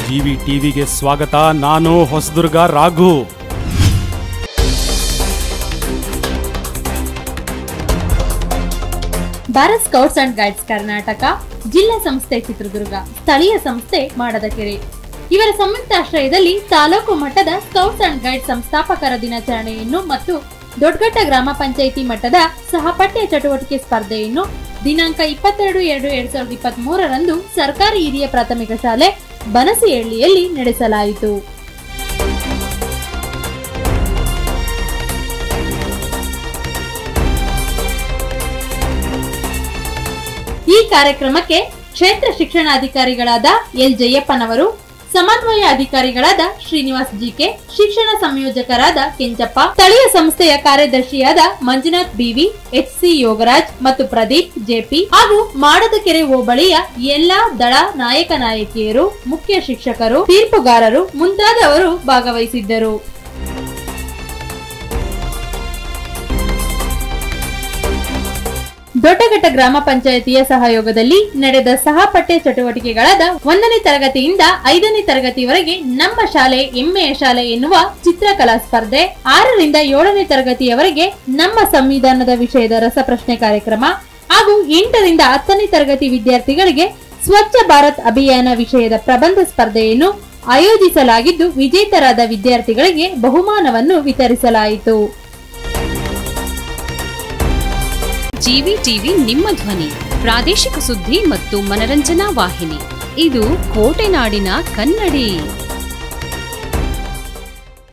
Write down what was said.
GV ಟಿವಿಗೆ ಸ್ವಾಗತ ನಾನು Hosadurga Raghu Bharat scouts and guides Karnataka ಜಿಲ್ಲಾ ಸಂಸ್ಥೆ ಚಿತ್ರದುರ್ಗ ಸ್ಥಳೀಯ ಸಂಸ್ಥೆ ಮಾಡದಕೆರೆ ಇವರ ಸಂಯುಕ್ತಾಶ್ರಯದಲ್ಲಿ ತಾಲೂಕು ಮಟ್ಟದ ಸ್ಕೌಟ್ಸ್ ಅಂಡ್ ಗೈಡ್ ಸಂಸ್ಥಾಪಕರ ದಿನಾಚರಣೆಯನ್ನು ಮತ್ತು ದೊಡ್ಡಘಟ್ಟ ಗ್ರಾಮ ಪಂಚಾಯಿತಿ ಮಟ್ಟದ ಸಹಪಠ್ಯ ಚಟುವಟಿಕೆ ಸ್ಪರ್ಧೆಯನ್ನು ದಿನಾಂಕ ಇಪ್ಪತ್ತೆರಡು ಎರಡು ಎರಡ್ ಸಾವಿರದ ಇಪ್ಪತ್ತ್ ಮೂರರಂದು ಸರ್ಕಾರಿ ಹಿರಿಯ ಪ್ರಾಥಮಿಕ ಶಾಲೆ ಬನಸಿಹಳ್ಳಿಯಲ್ಲಿ ನಡೆಸಲಾಯಿತು ಈ ಕಾರ್ಯಕ್ರಮಕ್ಕೆ ಕ್ಷೇತ್ರ ಶಿಕ್ಷಣಾಧಿಕಾರಿಗಳಾದ ಎಲ್ ಜಯಪ್ಪನವರು ಸಮನ್ವಯ ಅಧಿಕಾರಿಗಳಾದ ಶ್ರೀನಿವಾಸ್ ಜಿಕೆ ಶಿಕ್ಷಣ ಸಂಯೋಜಕರಾದ ಕೆಂಚಪ್ಪ ಸ್ಥಳೀಯ ಸಂಸ್ಥೆಯ ಕಾರ್ಯದರ್ಶಿಯಾದ Manjunath BV H C Yogaraj ಮತ್ತು ಪ್ರದೀಪ್ ಜೆಪಿ ಹಾಗೂ ಮಾಡದಕೆರೆ ಹೋಬಳಿಯ ಎಲ್ಲಾ ದಳ ನಾಯಕ ನಾಯಕಿಯರು ಮುಖ್ಯ ಶಿಕ್ಷಕರು ತೀರ್ಪುಗಾರರು ಮುಂತಾದವರು ಭಾಗವಹಿಸಿದ್ದರು ದೊಡ್ಡಘಟ್ಟ ಗ್ರಾಮ ಪಂಚಾಯಿತಿಯ ಸಹಯೋಗದಲ್ಲಿ ನಡೆದ ಸಹಪಠ್ಯ ಚಟುವಟಿಕೆಗಳಾದ ಒಂದನೇ ತರಗತಿಯಿಂದ ಐದನೇ ತರಗತಿವರೆಗೆ ನಮ್ಮ ಶಾಲೆ ಹೆಮ್ಮೆಯ ಶಾಲೆ ಎನ್ನುವ ಚಿತ್ರಕಲಾ ಸ್ಪರ್ಧೆ ಆರರಿಂದ ಏಳನೇ ತರಗತಿಯವರೆಗೆ ನಮ್ಮ ಸಂವಿಧಾನದ ವಿಷಯದ ರಸಪ್ರಶ್ನೆ ಕಾರ್ಯಕ್ರಮ ಹಾಗೂ ಎಂಟರಿಂದ ಹತ್ತನೇ ತರಗತಿ ವಿದ್ಯಾರ್ಥಿಗಳಿಗೆ ಸ್ವಚ್ಛ ಭಾರತ್ ಅಭಿಯಾನ ವಿಷಯದ ಪ್ರಬಂಧ ಸ್ಪರ್ಧೆಯನ್ನು ಆಯೋಜಿಸಲಾಗಿದ್ದು ವಿಜೇತರಾದ ವಿದ್ಯಾರ್ಥಿಗಳಿಗೆ ಬಹುಮಾನವನ್ನು ವಿತರಿಸಲಾಯಿತು ಜಿವಿ ಟಿವಿ ನಿಮ್ಮ ಧ್ವನಿ ಪ್ರಾದೇಶಿಕ ಸುದ್ದಿ ಮತ್ತು ಮನರಂಜನಾ ವಾಹಿನಿ ಇದು ಕೋಟೆನಾಡಿನ ಕನ್ನಡಿ